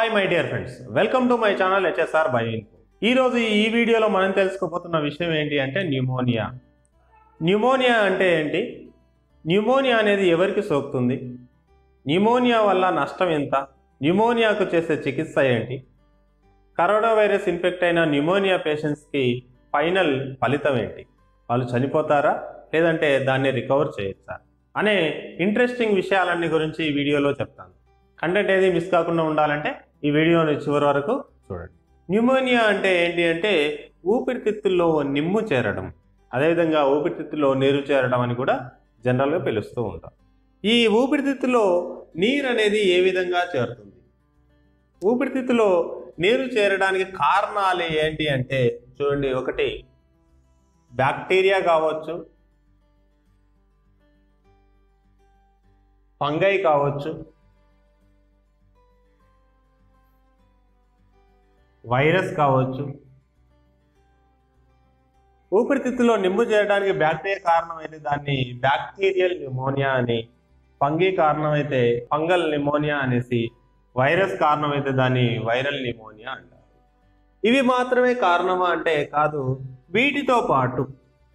hi my dear friends welcome to my channel HSR by info ఈ రోజు ఈ వీడియోలో మనం తెలుసుకోబోతున్న విషయం ఏంటి అంటే న్యూమోనియా న్యూమోనియా అంటే ఏంటి న్యూమోనియా అనేది ఎవరికి సోకుతుంది న్యూమోనియా వల్ల నష్టం ఎంత న్యూమోనియాకు చేసే చికిత్స ఏంటి కరోనా వైరస్ ఇన్ఫెక్ట్ అయిన న్యూమోనియా పేషెంట్స్కి ఫైనల్ ఫలితం ఏంటి వాళ్ళు చనిపోతారా లేదంటే దాన్ని రికవర్ చేయొచ్చా అనే ఇంట్రెస్టింగ్ విషయాలన్నీ గురించి ఈ వీడియోలో చెప్తాను కంటెంట్ ఏది మిస్ కాకుండా ఉండాలంటే ఈ వీడియోని చివరి వరకు చూడండి న్యూమోనియా అంటే ఏంటి అంటే ఊపిరితిత్తుల్లో నిమ్ము చేరడం అదేవిధంగా ఊపిరితిత్తుల్లో నీరు చేరడం అని కూడా జనరల్గా పిలుస్తూ ఉంటాం ఈ ఊపిరితిత్తులో నీరు అనేది ఏ విధంగా చేరుతుంది ఊపిరితిత్తులో నీరు చేరడానికి కారణాలు ఏంటి అంటే చూడండి ఒకటి బ్యాక్టీరియా కావచ్చు ఫంగై కావచ్చు వైరస్ కావచ్చు ఊపిరితిత్తులో నిమ్ము చేయడానికి బ్యాక్టీరియా కారణమైతే దాన్ని బ్యాక్టీరియల్ న్యూమోనియా అని ఫంగీ కారణమైతే ఫంగల్ న్యూమోనియా అనేసి వైరస్ కారణమైతే దాన్ని వైరల్ న్యూమోనియా అంటారు ఇవి మాత్రమే కారణమా అంటే కాదు వీటితో పాటు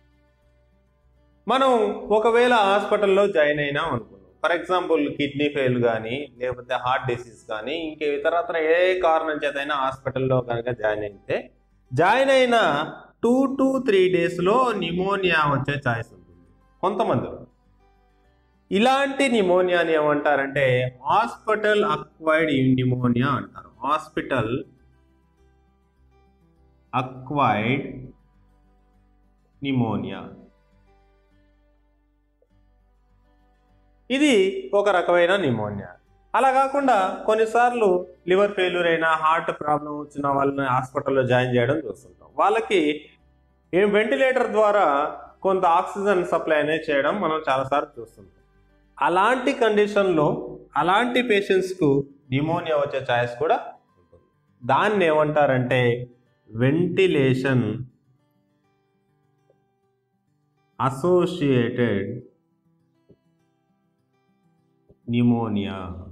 మనం ఒకవేళ హాస్పిటల్లో జాయిన్ అయినాం అనుకున్నాం ఫర్ ఎగ్జాంపుల్ కిడ్నీ ఫెయిల్ కానీ లేకపోతే హార్ట్ డిసీజ్ కానీ ఇంకే ఇతరత్ర ఏ కారణం చేతైనా హాస్పిటల్లో కనుక జాయిన్ అయితే జాయిన్ అయిన టూ టు త్రీ డేస్లో నిమోనియా వచ్చే ఛాయిస్ ఉంటుంది కొంతమందిలో ఇలాంటి నిమోనియాని ఏమంటారంటే హాస్పిటల్ అక్వైర్డ్ నిమోనియా అంటారు హాస్పిటల్ అక్వైర్డ్ నిమోనియా ఇది ఒక రకమైన నిమోనియా అలా కాకుండా కొన్నిసార్లు లివర్ ఫెయిల్యూర్ అయినా హార్ట్ ప్రాబ్లం వచ్చిన వాళ్ళని హాస్పిటల్లో జాయిన్ చేయడం చూస్తుంటాం వాళ్ళకి ఏ వెంటిలేటర్ ద్వారా కొంత ఆక్సిజన్ సప్లై అనేది చేయడం మనం చాలాసార్లు చూస్తుంటాం అలాంటి కండిషన్లో అలాంటి పేషెంట్స్కు నిమోనియా వచ్చే ఛాయిస్ కూడా ఉంటుంది దాన్ని ఏమంటారంటే వెంటిలేషన్ అసోసియేటెడ్ న్యూమోనియా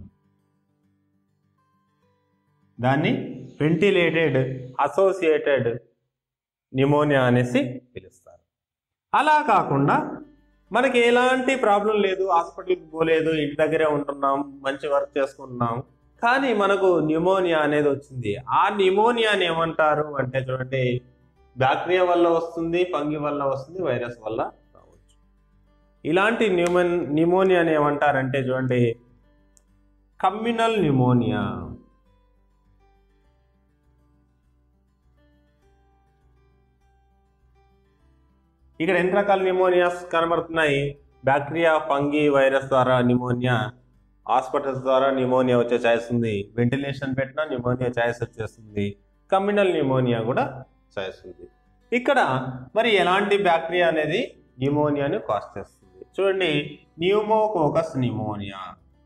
దాన్ని వెంటిలేటెడ్ అసోసియేటెడ్ న్యూమోనియా అనేసి పిలుస్తారు అలా కాకుండా మనకి ఎలాంటి ప్రాబ్లం లేదు హాస్పిటల్కి పోలేదు ఇంటి దగ్గరే ఉంటున్నాం మంచి వర్క్ చేసుకుంటున్నాం కానీ మనకు న్యూమోనియా అనేది వచ్చింది ఆ న్యూమోనియాని ఏమంటారు అంటే చూడండి బ్యాక్టీరియా వల్ల వస్తుంది ఫంగి వల్ల వస్తుంది వైరస్ వల్ల రావచ్చు ఇలాంటి న్యూమన్ న్యూమోనియాని ఏమంటారంటే చూడండి కమ్యూనల్ న్యూమోనియా ఇక్కడ ఎన్ని రకాల న్యూమోనియాస్ కనబడుతున్నాయి బ్యాక్టీరియా ఫంగి వైరస్ ద్వారా న్యూమోనియా హాస్పిటల్స్ ద్వారా న్యూమోనియా వచ్చే ఛాయిస్ ఉంది వెంటిలేషన్ పెట్టినా న్యూమోనియా ఛాయిస్ వచ్చేస్తుంది కమ్యూనల్ న్యూమోనియా కూడా ఛాయిస్ ఉంది ఇక్కడ మరి ఎలాంటి బ్యాక్టీరియా అనేది న్యూమోనియాని కాస్ట్ చేస్తుంది చూడండి న్యూమోకోకస్ న్యూమోనియా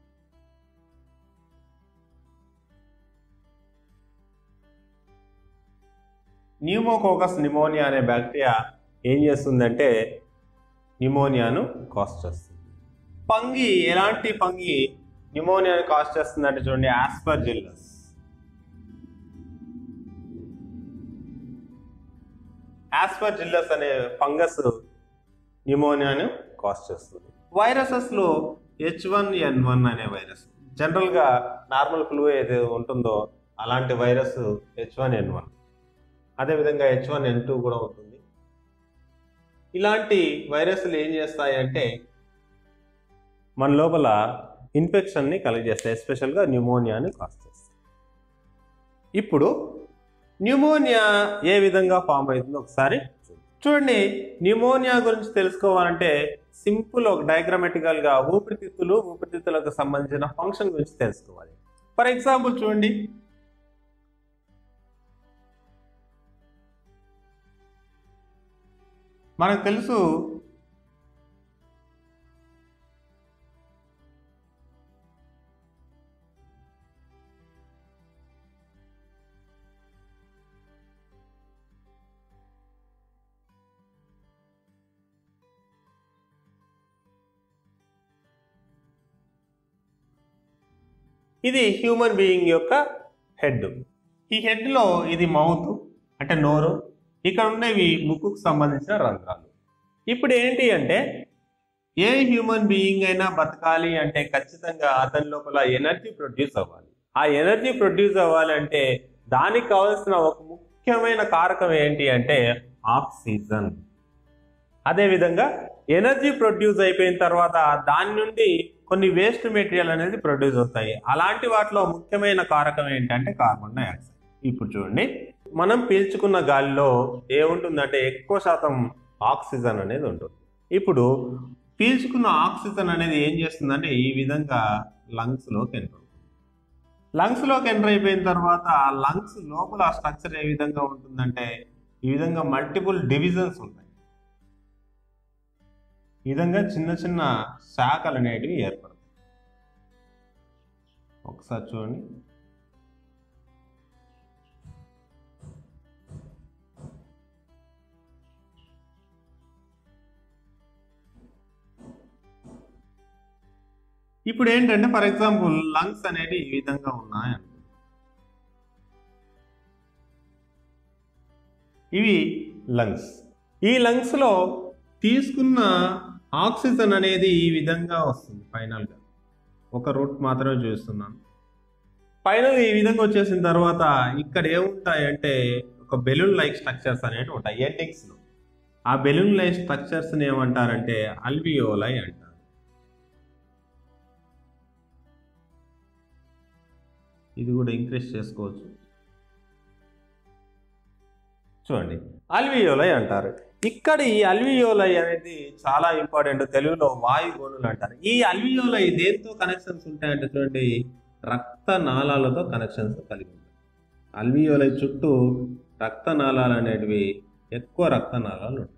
న్యూమోకోకస్ న్యూమోనియా అనే బ్యాక్టీరియా ఏం చేస్తుందంటే న్యూమోనియాను కాస్ట్ చేస్తుంది పంగి ఎలాంటి పంగి న్యూమోనియాను కాస్ట్ చేస్తుందంటే చూడండి ఆస్పర్జిల్లస్ ఆస్పర్జిల్లస్ అనే ఫంగస్ న్యూమోనియాను కాస్ట్ చేస్తుంది వైరసెస్లో హెచ్ వన్ ఎన్ వన్ అనే వైరస్ జనరల్గా నార్మల్ ఫ్లూ ఏది ఉంటుందో అలాంటి virus H one N one అదేవిధంగా హెచ్ వన్ ఎన్ టూ కూడా ఉంటుంది ఇలాంటి వైరస్లు ఏం చేస్తాయి అంటే మన లోపల ఇన్ఫెక్షన్ని కలిగజేస్తాయి ఎస్పెషల్గా న్యూమోనియాని కాస్ చేస్తాయి ఇప్పుడు న్యూమోనియా ఏ విధంగా ఫామ్ అవుతుందో ఒకసారి చూడండి న్యూమోనియా గురించి తెలుసుకోవాలంటే సింపుల్ ఒక డయాగ్రామెటికల్గా ఊపిరితిత్తులు ఊపిరితిత్తులకు సంబంధించిన ఫంక్షన్ గురించి తెలుసుకోవాలి ఫర్ ఎగ్జాంపుల్ చూడండి మనకు తెలుసు ఇది హ్యూమన్ బీయింగ్ యొక్క హెడ్ ఈ హెడ్లో ఇది మౌత్ అంటే నోరు ఇక్కడ ఉండేవి ముక్కుకు సంబంధించిన రంధ్రాలు ఇప్పుడు ఏంటి అంటే ఏ హ్యూమన్ బీయింగ్ అయినా బతకాలి అంటే ఖచ్చితంగా అతని లోపల ఎనర్జీ ప్రొడ్యూస్ అవ్వాలి ఆ ఎనర్జీ ప్రొడ్యూస్ అవ్వాలంటే దానికి కావాల్సిన ఒక ముఖ్యమైన కారకం ఏంటి అంటే ఆక్సిజన్ అదేవిధంగా ఎనర్జీ ప్రొడ్యూస్ అయిపోయిన తర్వాత దాని నుండి కొన్ని వేస్ట్ మెటీరియల్ అనేది ప్రొడ్యూస్ అవుతాయి అలాంటి వాటిలో ముఖ్యమైన కారకం ఏంటంటే కార్బన్ డైఆక్సైడ్ ఇప్పుడు చూడండి మనం పీల్చుకున్న గాలిలో ఏముంటుందంటే ఎక్కువ శాతం ఆక్సిజన్ అనేది ఉంటుంది ఇప్పుడు పీల్చుకున్న ఆక్సిజన్ అనేది ఏం చేస్తుందంటే ఈ విధంగా లంగ్స్లోకి ఎంటర్ అవుతుంది లంగ్స్లోకి ఎంటర్ అయిపోయిన తర్వాత లంగ్స్ లోపల స్ట్రక్చర్ ఏ విధంగా ఉంటుందంటే ఈ విధంగా మల్టిపుల్ డివిజన్స్ ఉంటాయి ఈ విధంగా చిన్న చిన్న శాఖలు అనేటివి ఏర్పడతాయి ఒకసారి చూడండి ఇప్పుడు ఏంటంటే ఫర్ ఎగ్జాంపుల్ లంగ్స్ అనేవి ఈ విధంగా ఉన్నాయి ఇవి లంగ్స్ ఈ లంగ్స్లో తీసుకున్న ఆక్సిజన్ అనేది ఈ విధంగా వస్తుంది ఫైనల్గా ఒక రూట్ మాత్రమే చూస్తున్నాను ఫైనల్ ఈ విధంగా వచ్చేసిన తర్వాత ఇక్కడ ఏముంటాయంటే ఒక బెలూన్ లైక్ స్ట్రక్చర్స్ అనేవి ఉంటాయి ఎండింగ్స్లో ఆ బెలూన్ లైక్ స్ట్రక్చర్స్ని ఏమంటారంటే అల్వియోలై అంటారు ఇది కూడా ఇంక్రీజ్ చేసుకోవచ్చు చూడండి అల్వియోలై అంటారు ఇక్కడ ఈ అల్వియోలై అనేది చాలా ఇంపార్టెంట్ తెలుగులో వాయుగోనులు అంటారు ఈ అల్వియోలై దేంతో కనెక్షన్స్ ఉంటాయంటే చూడండి రక్త నాళాలతో కనెక్షన్స్ కలిగి ఉంటాయి అల్వియోలై చుట్టూ రక్త నాళాలు అనేటివి ఎక్కువ రక్త నాళాలు ఉంటాయి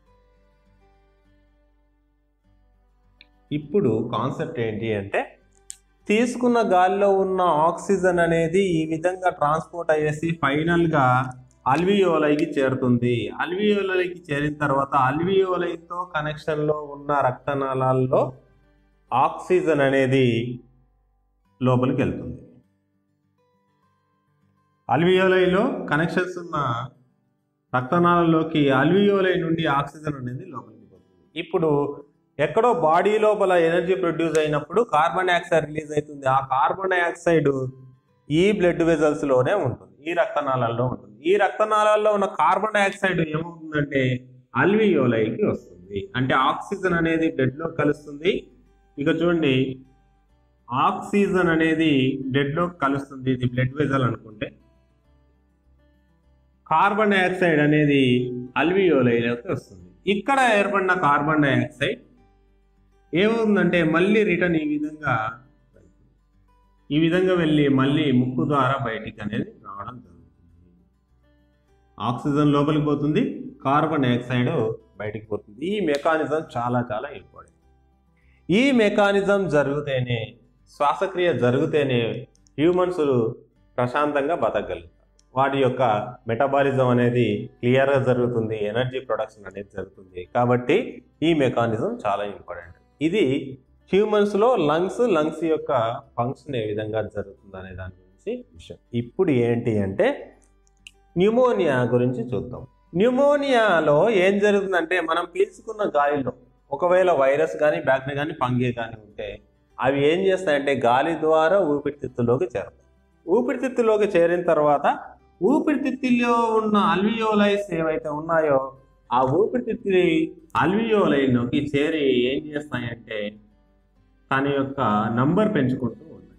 ఇప్పుడు కాన్సెప్ట్ ఏంటి అంటే తీసుకున్న గాలిలో ఉన్న ఆక్సిజన్ అనేది ఈ విధంగా ట్రాన్స్పోర్ట్ అయ్యేసి ఫైనల్గా అల్వియోలైకి చేరుతుంది అల్వియోలైకి చేరిన తర్వాత అల్వియోలైతో కనెక్షన్లో ఉన్న రక్తనాళాల్లో ఆక్సిజన్ అనేది లోపలికి వెళ్తుంది అల్వియోలైలో కనెక్షన్స్ ఉన్న రక్తనాళాల్లోకి అల్వియోలై నుండి ఆక్సిజన్ అనేది లోపలికి పోతుంది ఇప్పుడు ఎక్కడో బాడీ లోపల ఎనర్జీ ప్రొడ్యూస్ అయినప్పుడు కార్బన్ డైఆక్సైడ్ రిలీజ్ అవుతుంది ఆ కార్బన్ డైఆక్సైడ్ ఈ బ్లడ్ వెజల్స్ లోనే ఉంటుంది ఈ రక్తనాళాల్లో ఉంటుంది ఈ రక్తనాళాల్లో ఉన్న కార్బన్ డైఆక్సైడ్ ఏమవుతుందంటే అల్వియోలైకి వస్తుంది అంటే ఆక్సిజన్ అనేది బ్లడ్ లో కలుస్తుంది ఇక చూడండి ఆక్సిజన్ అనేది బ్లడ్ లో కలుస్తుంది ఇది బ్లడ్ వెజల్ అనుకుంటే కార్బన్ డైఆక్సైడ్ అనేది అల్వియోలైలోకి వస్తుంది ఇక్కడ ఏర్పడిన కార్బన్ డైఆక్సైడ్ ఏమవుతుందంటే మళ్ళీ రిటర్న్ ఈ విధంగా ఈ విధంగా వెళ్ళి మళ్ళీ ముక్కు ద్వారా బయటికి అనేది రావడం జరుగుతుంది ఆక్సిజన్ లోపలికి పోతుంది కార్బన్ డైఆక్సైడ్ బయటికి పోతుంది ఈ మెకానిజం చాలా చాలా ఇంపార్టెంట్ ఈ మెకానిజం జరిగితేనే శ్వాసక్రియ జరిగితేనే హ్యూమన్స్ ప్రశాంతంగా బతకగలుగుతారు వాటి యొక్క మెటబాలిజం అనేది క్లియర్గా జరుగుతుంది ఎనర్జీ ప్రొడక్షన్ అనేది జరుగుతుంది కాబట్టి ఈ మెకానిజం చాలా ఇంపార్టెంట్ ఇది హ్యూమన్స్లో లంగ్స్ లంగ్స్ యొక్క ఫంక్షన్ ఏ విధంగా జరుగుతుంది అనే దాని గురించి విషయం ఇప్పుడు ఏంటి అంటే న్యూమోనియా గురించి చూద్దాం న్యూమోనియాలో ఏం జరుగుతుందంటే మనం పీల్చుకున్న గాలిలో ఒకవేళ వైరస్ కానీ బ్యాక్టీరియా కానీ ఫంగే కానీ ఉంటే అవి ఏం చేస్తాయంటే గాలి ద్వారా ఊపిరితిత్తులోకి చేరుతాయి ఊపిరితిత్తులోకి చేరిన తర్వాత ఊపిరితిత్తుల్లో ఉన్న అల్వియోలైస్ ఏవైతే ఉన్నాయో ఆ ఊపిరితిత్తులు అల్వియోలైలోకి చేరి ఏం చేస్తాయంటే తన యొక్క నంబర్ పెంచుకుంటూ ఉన్నాయి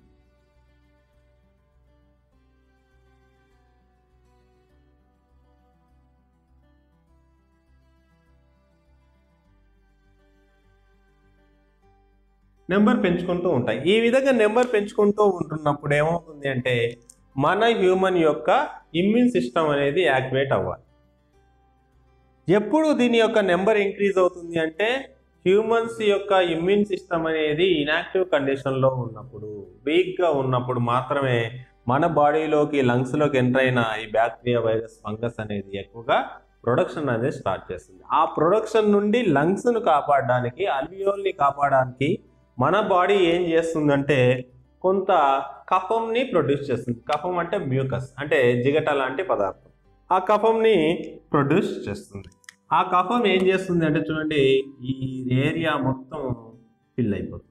నెంబర్ పెంచుకుంటూ ఉంటాయి ఈ విధంగా నెంబర్ పెంచుకుంటూ ఉంటున్నప్పుడు ఏమవుతుంది అంటే మన హ్యూమన్ యొక్క ఇమ్యూన్ సిస్టమ్ అనేది యాక్టివేట్ అవ్వాలి ఎప్పుడు దీని యొక్క నెంబర్ ఇంక్రీజ్ అవుతుంది అంటే హ్యూమన్స్ యొక్క ఇమ్యూన్ సిస్టమ్ అనేది ఇనాక్టివ్ కండిషన్లో ఉన్నప్పుడు వీక్గా ఉన్నప్పుడు మాత్రమే మన బాడీలోకి లంగ్స్లోకి ఎంటర్ అయిన ఈ బ్యాక్టీరియా వైరస్ ఫంగస్ అనేది ఎక్కువగా ప్రొడక్షన్ అనేది స్టార్ట్ చేస్తుంది ఆ ప్రొడక్షన్ నుండి లంగ్స్ను కాపాడడానికి అల్వియోల్ని కాపాడడానికి మన బాడీ ఏం చేస్తుందంటే కొంత కఫంని ప్రొడ్యూస్ చేస్తుంది కఫం అంటే మ్యూకస్ అంటే జిగట లాంటి పదార్థం ఆ కఫంని ప్రొడ్యూస్ చేస్తుంది ఆ కఫం ఏం చేస్తుంది అంటే చూడండి ఈ ఏరియా మొత్తం ఫిల్ అయిపోతుంది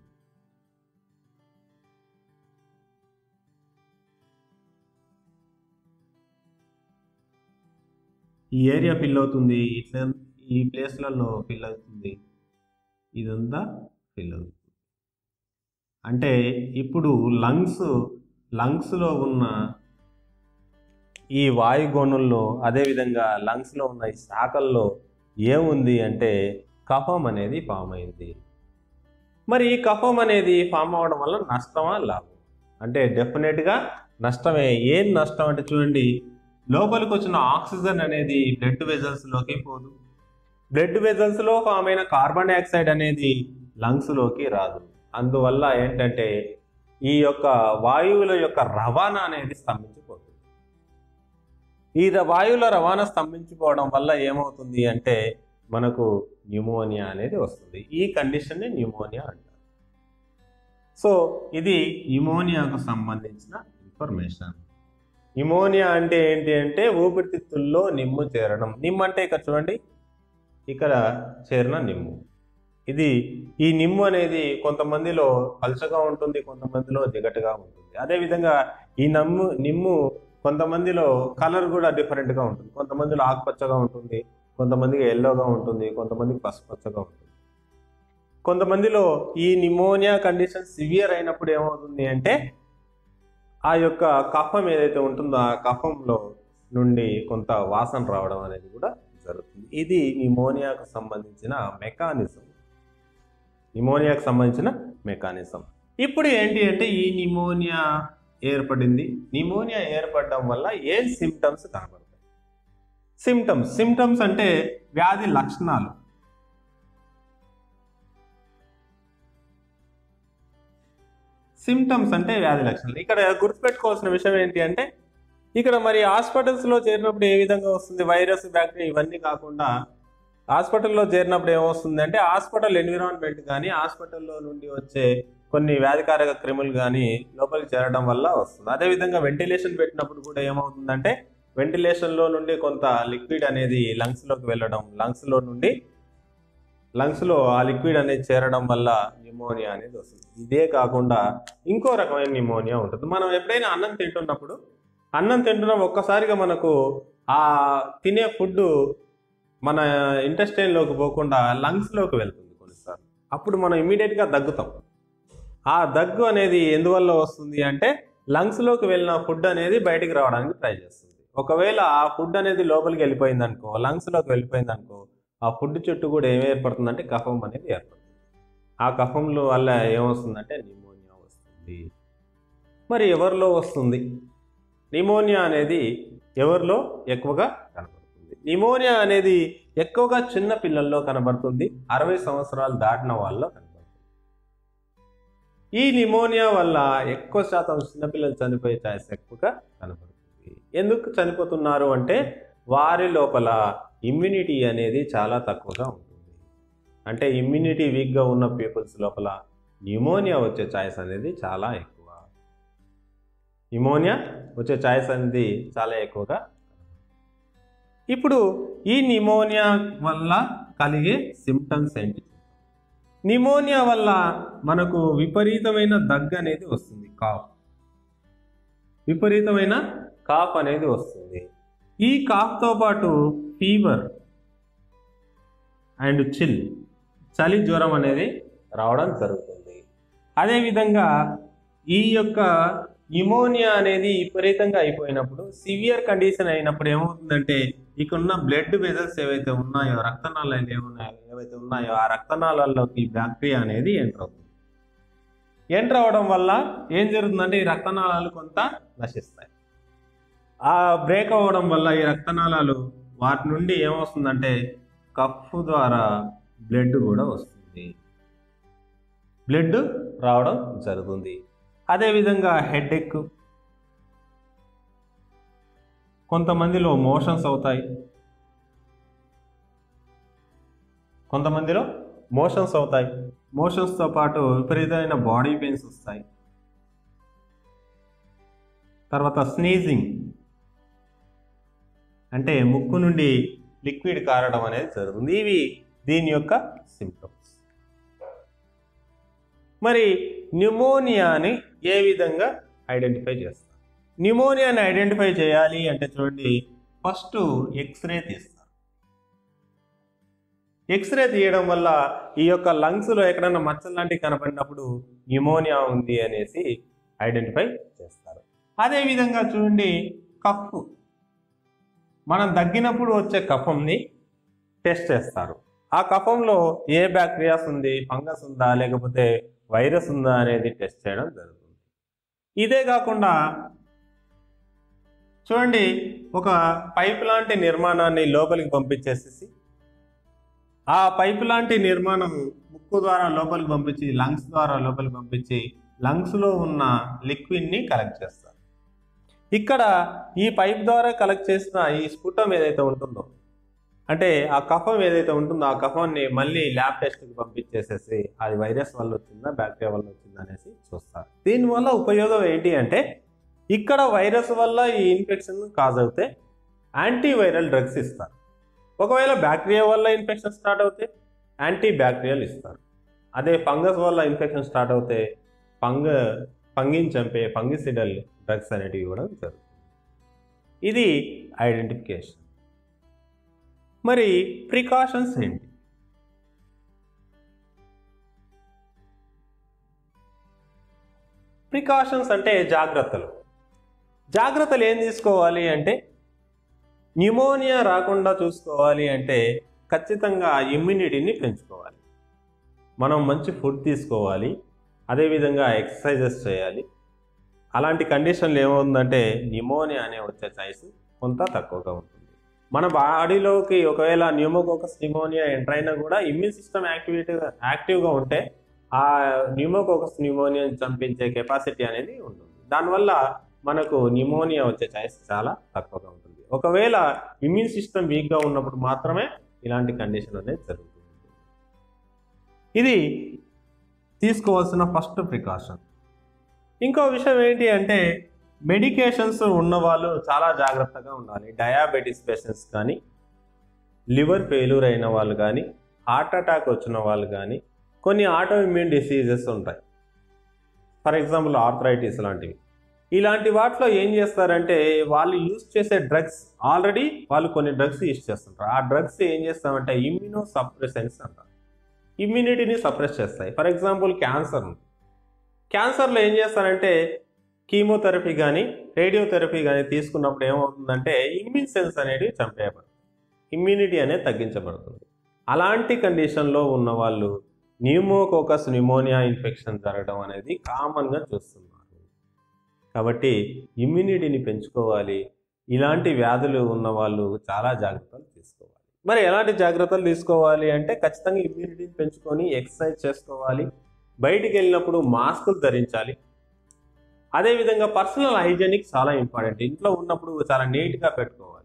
ఈ ఏరియా ఫిల్ అవుతుంది ఇట్లా ఈ ప్లేస్లలో ఫిల్ అవుతుంది ఇదంతా ఫిల్ అవుతుంది అంటే ఇప్పుడు లంగ్స్ లంగ్స్లో ఉన్న ఈ వాయుగోణంలో అదేవిధంగా లంగ్స్లో ఉన్న ఈ శాఖల్లో ఏముంది అంటే కఫం అనేది ఫామ్ అయింది మరి ఈ కఫం అనేది ఫామ్ అవ్వడం వల్ల నష్టమా లాభం అంటే డెఫినెట్గా నష్టమే ఏం నష్టం అంటే చూడండి లోపలికి వచ్చిన ఆక్సిజన్ అనేది బ్లడ్ వెజల్స్లోకి పోదు బ్లడ్ వెజల్స్లో ఫామ్ అయిన కార్బన్ డైఆక్సైడ్ అనేది లంగ్స్లోకి రాదు అందువల్ల ఏంటంటే ఈ యొక్క వాయువుల యొక్క రవాణా అనేది స్తంభించిపోతుంది ఈ ర- వాయువుల రవాణా స్తంభించిపోవడం వల్ల ఏమవుతుంది అంటే మనకు న్యూమోనియా అనేది వస్తుంది ఈ కండిషన్ని న్యూమోనియా అంటారు సో ఇది న్యూమోనియాకు సంబంధించిన ఇన్ఫర్మేషన్ న్యూమోనియా అంటే ఏంటి అంటే ఊపిరితిత్తుల్లో నిమ్ము చేరడం నిమ్ము అంటే ఇక్కడ చూడండి ఇక్కడ చేరిన నిమ్ము ఇది ఈ నిమ్ము అనేది కొంతమందిలో పల్చగా ఉంటుంది కొంతమందిలో జిగటగా ఉంటుంది అదేవిధంగా ఈ నమ్ము నిమ్ము కొంతమందిలో కలర్ కూడా డిఫరెంట్గా ఉంటుంది కొంతమందిలో ఆకుపచ్చగా ఉంటుంది కొంతమందికి ఎల్లోగా ఉంటుంది కొంతమందికి పసుపచ్చగా ఉంటుంది కొంతమందిలో ఈ నిమోనియా కండిషన్ సివియర్ అయినప్పుడు ఏమవుతుంది అంటే ఆ యొక్క కఫం ఏదైతే ఉంటుందో ఆ కఫంలో నుండి కొంత వాసన రావడం అనేది కూడా జరుగుతుంది ఇది నిమోనియాకు సంబంధించిన మెకానిజం నిమోనియాకు సంబంధించిన మెకానిజం ఇప్పుడు ఏంటి అంటే ఈ నిమోనియా ఏర్పడింది నిమోనియా ఏర్పడడం వల్ల ఏం సిమ్టమ్స్ కనబడతాయి సిమ్టమ్స్ సిమ్టమ్స్ అంటే వ్యాధి లక్షణాలు సిమ్టమ్స్ అంటే వ్యాధి లక్షణాలు ఇక్కడ గుర్తుపెట్టుకోవాల్సిన విషయం ఏంటి అంటే ఇక్కడ మరి హాస్పిటల్స్లో చేరినప్పుడు ఏ విధంగా వస్తుంది వైరస్ బ్యాక్టీరియా ఇవన్నీ కాకుండా హాస్పిటల్లో చేరినప్పుడు ఏమొస్తుంది అంటే హాస్పిటల్ ఎన్విరాన్మెంట్ కానీ హాస్పిటల్లో నుండి వచ్చే కొన్ని వ్యాధికారక క్రిములు కానీ లోపలికి చేరడం వల్ల వస్తుంది అదేవిధంగా వెంటిలేషన్ పెట్టినప్పుడు కూడా ఏమవుతుందంటే వెంటిలేషన్లో నుండి కొంత లిక్విడ్ అనేది లంగ్స్లోకి వెళ్ళడం లంగ్స్లో నుండి లంగ్స్లో ఆ లిక్విడ్ అనేది చేరడం వల్ల న్యూమోనియా అనేది వస్తుంది ఇదే కాకుండా ఇంకో రకమైన న్యూమోనియా ఉంటుంది మనం ఎప్పుడైనా అన్నం తింటున్నప్పుడు అన్నం తింటున్నాం ఒక్కసారిగా మనకు ఆ తినే ఫుడ్ మన ఇంటెస్టైన్లోకి పోకుండా లంగ్స్లోకి వెళ్తుంది కొన్నిసార్లు అప్పుడు మనం ఇమీడియట్గా దగ్గుతాం ఆ దగ్గు అనేది ఎందువల్ల వస్తుంది అంటే లంగ్స్లోకి వెళ్ళిన ఫుడ్ అనేది బయటికి రావడానికి ట్రై చేస్తుంది ఒకవేళ ఆ ఫుడ్ అనేది లోపలికి వెళ్ళిపోయింది అనుకో లంగ్స్లోకి వెళ్ళిపోయింది అనుకో ఆ ఫుడ్ చుట్టూ కూడా ఏమి ఏర్పడుతుందంటే కఫం అనేది ఏర్పడుతుంది ఆ కఫంలో వల్ల ఏమొస్తుందంటే నిమోనియా వస్తుంది మరి ఎవరిలో వస్తుంది నిమోనియా అనేది ఎవరిలో ఎక్కువగా కనబడుతుంది నిమోనియా అనేది ఎక్కువగా చిన్న పిల్లల్లో కనబడుతుంది అరవై సంవత్సరాలు దాటిన వాళ్ళలో కనబడుతుంది ఈ నిమోనియా వల్ల ఎక్కువ శాతం చిన్నపిల్లలు చనిపోయే ఛాయిస్ ఎక్కువగా కనబడుతుంది ఎందుకు చనిపోతున్నారు అంటే వారి లోపల ఇమ్యూనిటీ అనేది చాలా తక్కువగా ఉంటుంది అంటే ఇమ్యూనిటీ వీక్గా ఉన్న పీపుల్స్ లోపల న్యూమోనియా వచ్చే ఛాయిస్ అనేది చాలా ఎక్కువ న్యూమోనియా వచ్చే ఛాయిస్ అనేది చాలా ఎక్కువగా ఇప్పుడు ఈ నిమోనియా వల్ల కలిగే సిమ్టమ్స్ ఏంటి నిమోనియా వల్ల మనకు విపరీతమైన దగ్గు అనేది వస్తుంది కాఫ్ విపరీతమైన కాఫ్ అనేది వస్తుంది ఈ కాఫ్తో పాటు ఫీవర్ అండ్ చిల్ చలి జ్వరం అనేది రావడం జరుగుతుంది అదేవిధంగా ఈ యొక్క న్యూమోనియా అనేది విపరీతంగా అయిపోయినప్పుడు సివియర్ కండిషన్ అయినప్పుడు ఏమవుతుందంటే ఇక్కడున్న బ్లడ్ వెజల్స్ ఏవైతే ఉన్నాయో రక్తనాళాలు ఏమున్నాయో ఏవైతే ఉన్నాయో ఆ రక్తనాళాల్లోకి బ్యాక్టీరియా అనేది ఎంటర్ అవుతుంది ఎంటర్ అవడం వల్ల ఏం జరుగుతుందంటే ఈ రక్తనాళాలు కొంత నశిస్తాయి ఆ బ్రేక్ అవ్వడం వల్ల ఈ రక్తనాళాలు వాటి నుండి ఏమొస్తుందంటే కఫ్ ద్వారా బ్లడ్ కూడా వస్తుంది బ్లడ్ రావడం జరుగుతుంది అదేవిధంగా హెడేక్ కొంతమందిలో మోషన్స్ అవుతాయి కొంతమందిలో మోషన్స్ అవుతాయి మోషన్స్తో పాటు విపరీతమైన బాడీ పెయిన్స్ వస్తాయి తర్వాత స్నీజింగ్ అంటే ముక్కు నుండి లిక్విడ్ కారడం అనేది జరుగుతుంది ఇవి దీని యొక్క సిమ్టమ్స్ మరి న్యూమోనియాని ఏ విధంగా ఐడెంటిఫై చేస్తారు న్యూమోనియాని ఐడెంటిఫై చేయాలి అంటే చూడండి ఫస్ట్ ఎక్స్రే తీస్తారు ఎక్స్రే తీయడం వల్ల ఈ యొక్క లంగ్స్లో ఎక్కడైనా మచ్చలు లాంటివి కనపడినప్పుడు న్యూమోనియా ఉంది అనేసి ఐడెంటిఫై చేస్తారు అదేవిధంగా చూడండి కఫ్ మనం దగ్గినప్పుడు వచ్చే కఫంని టెస్ట్ చేస్తారు ఆ కఫంలో ఏ బ్యాక్టీరియాస్ ఉంది ఫంగస్ ఉందా లేకపోతే వైరస్ ఉందా అనేది టెస్ట్ చేయడం జరుగుతుంది ఇదే కాకుండా చూడండి ఒక పైప్ లాంటి నిర్మాణాన్ని లోపలికి పంపించేసేసి ఆ పైప్ లాంటి నిర్మాణం ముక్కు ద్వారా లోపలికి పంపించి లంగ్స్ ద్వారా లోపలికి పంపించి లంగ్స్లో ఉన్న లిక్విడ్ని కలెక్ట్ చేస్తారు ఇక్కడ ఈ పైప్ ద్వారా కలెక్ట్ చేసిన ఈ స్ఫుటం ఏదైతే ఉంటుందో అంటే ఆ కఫం ఏదైతే ఉంటుందో ఆ కఫాన్ని మళ్ళీ ల్యాబ్ టెస్ట్కి పంపించేసేసి అది వైరస్ వల్ల వచ్చిందా బ్యాక్టీరియా వల్ల వచ్చిందా అనేసి చూస్తారు దీనివల్ల ఉపయోగం ఏంటి అంటే ఇక్కడ వైరస్ వల్ల ఈ ఇన్ఫెక్షన్ కాజ్ అవుతే యాంటీవైరల్ డ్రగ్స్ ఇస్తారు ఒకవేళ బ్యాక్టీరియా వల్ల ఇన్ఫెక్షన్ స్టార్ట్ అవుతే యాంటీ బ్యాక్టీరియల్ ఇస్తారు అదే ఫంగస్ వల్ల ఇన్ఫెక్షన్ స్టార్ట్ అవుతే ఫంగ ఫంగిని చంపే ఫంగిసిడల్ డ్రగ్స్ అనేటివి కూడా జరుగుతుంది ఇది ఐడెంటిఫికేషన్ మరి ప్రికాషన్స్ ఏంటి ప్రికాషన్స్ అంటే జాగ్రత్తలు జాగ్రత్తలు ఏం తీసుకోవాలి అంటే న్యూమోనియా రాకుండా చూసుకోవాలి అంటే ఖచ్చితంగా ఇమ్యూనిటీని పెంచుకోవాలి మనం మంచి ఫుడ్ తీసుకోవాలి అదేవిధంగా ఎక్సర్సైజెస్ చేయాలి అలాంటి కండిషన్లు ఏమవుతుందంటే న్యూమోనియా అనే వచ్చే ఛాయిస్ కొంత తక్కువగా ఉంటుంది మన బాడీలోకి ఒకవేళ న్యూమోకోకస్ న్యూమోనియా ఎంటర్ అయినా కూడా ఇమ్యూన్ సిస్టమ్ యాక్టివిటీగా యాక్టివ్గా ఉంటే ఆ న్యూమోకోకస్ న్యూమోనియాని చంపించే కెపాసిటీ అనేది ఉంటుంది దానివల్ల మనకు న్యూమోనియా వచ్చే ఛాయిస్ చాలా తక్కువగా ఉంటుంది ఒకవేళ ఇమ్యూన్ సిస్టమ్ వీక్గా ఉన్నప్పుడు మాత్రమే ఇలాంటి కండిషన్ అనేది జరుగుతుంది ఇది తీసుకోవాల్సిన ఫస్ట్ ప్రికాషన్ ఇంకో విషయం ఏంటి అంటే మెడికేషన్స్ ఉన్నవాళ్ళు చాలా జాగ్రత్తగా ఉండాలి డయాబెటీస్ పేషెంట్స్ కానీ లివర్ ఫెయిల్యూర్ అయిన వాళ్ళు కానీ హార్ట్ అటాక్ వచ్చిన వాళ్ళు కానీ కొన్ని ఆటో ఇమ్యూన్ డిసీజెస్ ఉంటాయి ఫర్ ఎగ్జాంపుల్ ఆర్థరైటిస్ లాంటివి ఇలాంటి వాటిలో ఏం చేస్తారంటే వాళ్ళు యూజ్ చేసే డ్రగ్స్ ఆల్రెడీ వాళ్ళు కొన్ని డ్రగ్స్ యూజ్ చేస్తుంటారు ఆ డ్రగ్స్ ఏం చేస్తామంటే ఇమ్యూనో సప్రెసెన్స్ అంటారు ఇమ్యూనిటీని సప్రెస్ చేస్తాయి ఫర్ ఎగ్జాంపుల్ క్యాన్సర్ ఉంది క్యాన్సర్లో ఏం చేస్తారంటే కీమోథెరపీ కానీ రేడియోథెరపీ కానీ తీసుకున్నప్పుడు ఏమవుతుందంటే ఇమ్యూన్ సెల్స్ అనేవి చంపేయబడతాయి ఇమ్యూనిటీ అనేది తగ్గించబడుతుంది అలాంటి కండిషన్లో ఉన్న వాళ్ళు న్యూమోకోకస్ న్యూమోనియా ఇన్ఫెక్షన్ జరగడం అనేది కామన్గా చూస్తున్నారు కాబట్టి ఇమ్యూనిటీని పెంచుకోవాలి ఇలాంటి వ్యాధులు ఉన్న వాళ్ళు చాలా జాగ్రత్తలు తీసుకోవాలి మరి ఎలాంటి జాగ్రత్తలు తీసుకోవాలి అంటే ఖచ్చితంగా ఇమ్యూనిటీని పెంచుకొని ఎక్సర్సైజ్ చేసుకోవాలి బయటికి వెళ్ళినప్పుడు మాస్కులు ధరించాలి అదేవిధంగా పర్సనల్ హైజెనిక్ చాలా ఇంపార్టెంట్ ఇంట్లో ఉన్నప్పుడు చాలా నీట్గా పెట్టుకోవాలి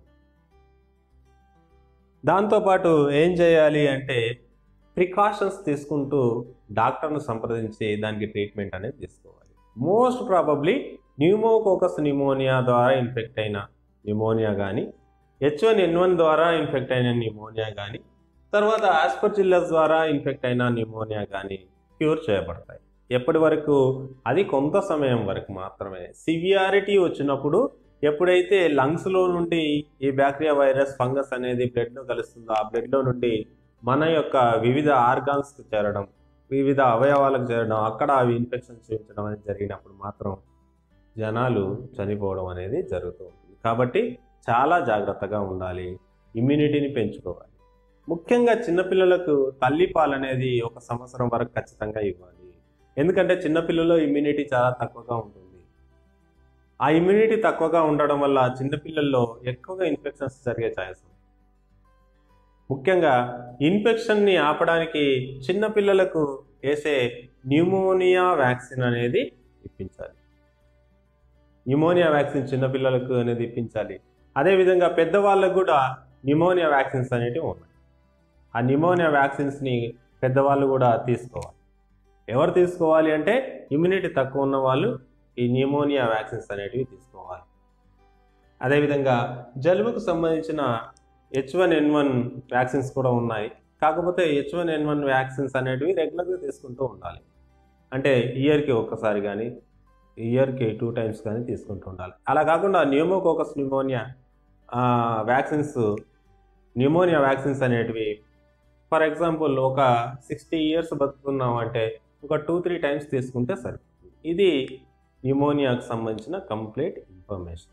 దాంతోపాటు ఏం చేయాలి అంటే ప్రికాషన్స్ తీసుకుంటూ డాక్టర్ను సంప్రదించి దానికి ట్రీట్మెంట్ అనేది తీసుకోవాలి మోస్ట్ ప్రాబబ్లీ న్యూమోకోకస్ న్యూమోనియా ద్వారా ఇన్ఫెక్ట్ అయిన న్యూమోనియా కానీ హెచ్ వన్ ఎన్ వన్ ద్వారా ఇన్ఫెక్ట్ అయిన న్యూమోనియా కానీ తర్వాత ఆస్పర్జిల్లస్ ద్వారా ఇన్ఫెక్ట్ అయిన న్యూమోనియా కానీ క్యూర్ చేయబడతాయి ఎప్పటి వరకు అది కొంత సమయం వరకు మాత్రమే సివియారిటీ వచ్చినప్పుడు ఎప్పుడైతే లంగ్స్లో నుండి ఈ బ్యాక్టీరియా వైరస్ ఫంగస్ అనేది బ్లడ్లో కలుస్తుందో ఆ బ్లడ్లో నుండి మన యొక్క వివిధ ఆర్గాన్స్కి చేరడం వివిధ అవయవాలకు చేరడం అక్కడ అవి ఇన్ఫెక్షన్ చూపించడం అనేది జరిగినప్పుడు మాత్రం జనాలు చనిపోవడం అనేది జరుగుతూ ఉంటుంది కాబట్టి చాలా జాగ్రత్తగా ఉండాలి ఇమ్యూనిటీని పెంచుకోవాలి ముఖ్యంగా చిన్నపిల్లలకు తల్లిపాలు అనేది ఒక సంవత్సరం వరకు ఖచ్చితంగా ఇవ్వాలి ఎందుకంటే చిన్నపిల్లల్లో ఇమ్యూనిటీ చాలా తక్కువగా ఉంటుంది ఆ ఇమ్యూనిటీ తక్కువగా ఉండడం వల్ల చిన్నపిల్లల్లో ఎక్కువగా ఇన్ఫెక్షన్స్ జరిగే ఛాన్స్ ఉంది ముఖ్యంగా ఇన్ఫెక్షన్ని ఆపడానికి చిన్నపిల్లలకు వేసే న్యూమోనియా వ్యాక్సిన్ అనేది ఇప్పించాలి న్యూమోనియా వ్యాక్సిన్ చిన్నపిల్లలకు అనేది ఇప్పించాలి అదేవిధంగా పెద్దవాళ్ళకు కూడా న్యూమోనియా వ్యాక్సిన్స్ అనేటివి ఉన్నాయి ఆ న్యూమోనియా వ్యాక్సిన్స్ని పెద్దవాళ్ళు కూడా తీసుకోవాలి ఎవరు తీసుకోవాలి అంటే ఇమ్యూనిటీ తక్కువ ఉన్న వాళ్ళు ఈ న్యూమోనియా వ్యాక్సిన్స్ అనేటివి తీసుకోవాలి అదేవిధంగా జలుబుకు సంబంధించిన H one N one vaccines కూడా ఉన్నాయి కాకపోతే H one N one vaccines అనేటివి రెగ్యులర్గా తీసుకుంటూ ఉండాలి అంటే ఇయర్కి ఒక్కసారి కానీ ఇయర్కి టూ టైమ్స్ కానీ తీసుకుంటూ ఉండాలి అలా కాకుండా pneumococcus pneumonia vaccines pneumonia vaccines అనేటివి ఫర్ ఎగ్జాంపుల్ ఒక సిక్స్టీ ఇయర్స్ బతుకున్నాం అంటే ఒక టూ త్రీ టైమ్స్ తీసుకుంటే సరిపోతుంది ఇది న్యూమోనియాకు సంబంధించిన కంప్లీట్ ఇన్ఫర్మేషన్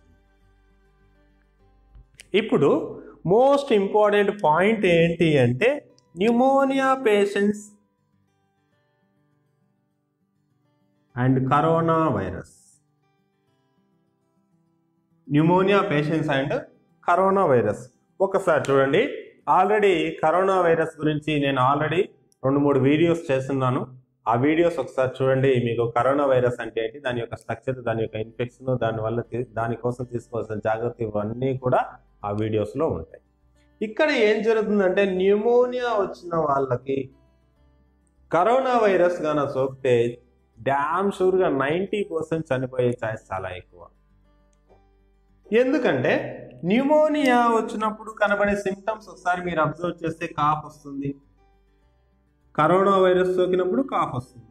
ఇప్పుడు మోస్ట్ ఇంపార్టెంట్ పాయింట్ ఏంటి అంటే pneumonia patients and corona virus pneumonia patients and corona virus ఒకసారి చూడండి ఆల్రెడీ కరోనా వైరస్ గురించి నేను ఆల్రెడీ రెండు మూడు వీడియోస్ చేస్తున్నాను ఆ వీడియోస్ ఒకసారి చూడండి మీకు కరోనా వైరస్ అంటే ఏంటి దాని యొక్క స్ట్రక్చర్ దాని యొక్క ఇన్ఫెక్షన్ దానివల్ల తీ- దానికోసం తీసుకోవాల్సిన జాగ్రత్త ఇవన్నీ కూడా ఆ వీడియోస్లో ఉంటాయి ఇక్కడ ఏం జరుగుతుందంటే న్యూమోనియా వచ్చిన వాళ్ళకి కరోనా వైరస్ గాన సోకితే డ్యామ్ షూర్గా నైంటీ పర్సెంట్ చనిపోయే ఛాయిస్ చాలా ఎక్కువ ఎందుకంటే న్యూమోనియా వచ్చినప్పుడు కనబడే సిమ్టమ్స్ ఒకసారి మీరు అబ్జర్వ్ చేస్తే కాఫ్ వస్తుంది కరోనా వైరస్ సోకినప్పుడు కాఫ్ వస్తుంది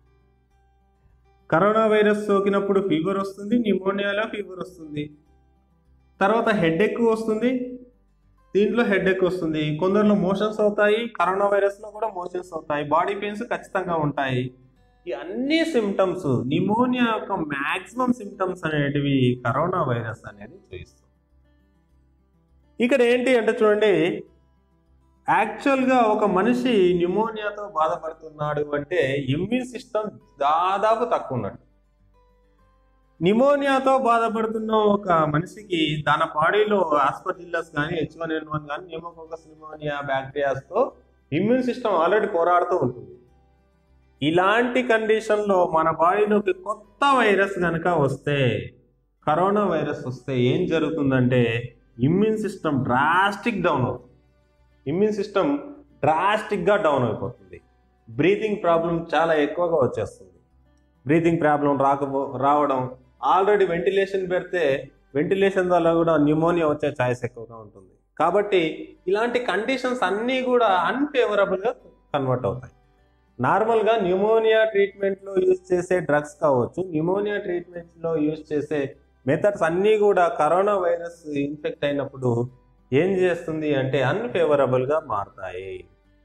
కరోనా వైరస్ సోకినప్పుడు ఫీవర్ వస్తుంది న్యూమోనియాలో ఫీవర్ వస్తుంది తర్వాత హెడ్ ఎక్కువ వస్తుంది దీంట్లో హెడ్ ఎక్కువ వస్తుంది కొందరిలో మోషన్స్ అవుతాయి కరోనా వైరస్లో కూడా మోషన్స్ అవుతాయి బాడీ పెయిన్స్ ఖచ్చితంగా ఉంటాయి ఈ అన్ని సిమ్టమ్స్ న్యూమోనియా యొక్క మ్యాక్సిమం సిమ్టమ్స్ అనేటివి కరోనా వైరస్ అనేది చూపిస్తుంది ఇక్కడ ఏంటి అంటే చూడండి యాక్చువల్గా ఒక మనిషి న్యూమోనియాతో బాధపడుతున్నాడు అంటే ఇమ్యూన్ సిస్టమ్ దాదాపు తక్కువ ఉన్నట్టు న్యూమోనియాతో బాధపడుతున్న ఒక మనిషికి తన బాడీలో ఆస్పజిల్లస్ కానీ హెచ్ వన్ ఎన్ వన్ కానీ న్యూమోకోకస్ న్యూమోనియా బ్యాక్టీరియాస్తో ఇమ్యూన్ సిస్టమ్ ఆల్రెడీ పోరాడుతూ ఉంటుంది ఇలాంటి కండిషన్లో మన బాడీలోకి కొత్త వైరస్ కనుక వస్తే కరోనా వైరస్ వస్తే ఏం జరుగుతుందంటే ఇమ్యూన్ సిస్టమ్ డ్రాస్టిక్ డౌన్ అవుతుంది ఇమ్యూన్ సిస్టమ్ డ్రాస్టిక్గా డౌన్ అయిపోతుంది బ్రీతింగ్ ప్రాబ్లం చాలా ఎక్కువగా వచ్చేస్తుంది బ్రీతింగ్ ప్రాబ్లం రాకపో రావడం ఆల్రెడీ వెంటిలేషన్ పెడితే వెంటిలేషన్ వల్ల కూడా న్యూమోనియా వచ్చే ఛాయిస్ ఎక్కువగా ఉంటుంది కాబట్టి ఇలాంటి కండిషన్స్ అన్నీ కూడా అన్ఫేవరబుల్గా కన్వర్ట్ అవుతాయి నార్మల్గా న్యూమోనియా ట్రీట్మెంట్లో యూజ్ చేసే డ్రగ్స్ కావచ్చు న్యూమోనియా ట్రీట్మెంట్లో యూజ్ చేసే మెథడ్స్ అన్నీ కూడా కరోనా వైరస్ ఇన్ఫెక్ట్ అయినప్పుడు ఏం చేస్తుంది అంటే అన్ఫేవరబుల్గా మారుతాయి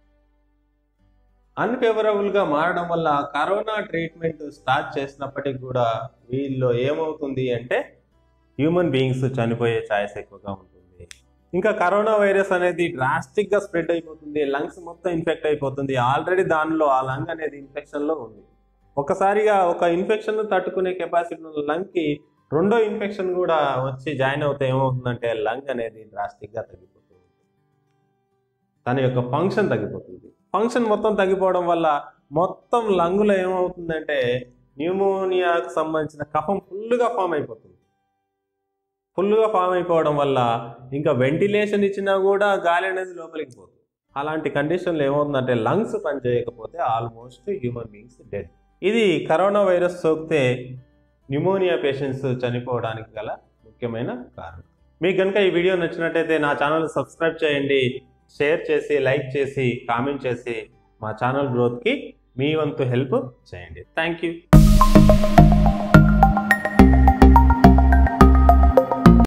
అన్ఫేవరబుల్గా మారడం వల్ల కరోనా ట్రీట్మెంట్ స్టార్ట్ చేసినప్పటికి కూడా వీళ్ళు ఏమవుతుంది అంటే హ్యూమన్ బీయింగ్స్ చనిపోయే ఛాయిస్ ఎక్కువగా ఉంటుంది ఇంకా కరోనా వైరస్ అనేది డ్రాస్టిక్గా స్ప్రెడ్ అయిపోతుంది లంగ్స్ మొత్తం ఇన్ఫెక్ట్ అయిపోతుంది ఆల్రెడీ దానిలో ఆ లంగ్ అనేది ఇన్ఫెక్షన్లో ఉంది ఒకసారిగా ఒక ఇన్ఫెక్షన్ తట్టుకునే కెపాసిటీ ఉన్న లంగ్కి రెండో ఇన్ఫెక్షన్ కూడా వచ్చి జాయిన్ అవుతే ఏమవుతుందంటే లంగ్ అనేది డ్రాస్టిక్గా తగ్గిపోతుంది తన యొక్క ఫంక్షన్ తగ్గిపోతుంది ఫంక్షన్ మొత్తం తగ్గిపోవడం వల్ల మొత్తం లంగులో ఏమవుతుందంటే న్యూమోనియాకు సంబంధించిన కఫం ఫుల్గా ఫామ్ అయిపోతుంది ఫుల్గా ఫామ్ అయిపోవడం వల్ల ఇంకా వెంటిలేషన్ ఇచ్చినా కూడా గాలి అనేది లోపలికి పోతుంది అలాంటి కండిషన్లో ఏమవుతుందంటే లంగ్స్ పనిచేయకపోతే ఆల్మోస్ట్ హ్యూమన్ బీయింగ్స్ డెడ్ ఇది కరోనా వైరస్ సోకితే న్యూమోనియా పేషెంట్స్ చనిపోవడానికి గల ముఖ్యమైన కారణం మీకు కనుక ఈ వీడియో నచ్చినట్టయితే నా ఛానల్ సబ్స్క్రైబ్ చేయండి షేర్ చేసి లైక్ చేసి కామెంట్ చేసి మా ఛానల్ గ్రోత్కి మీ వంతు హెల్ప్ చేయండి థ్యాంక్ యూ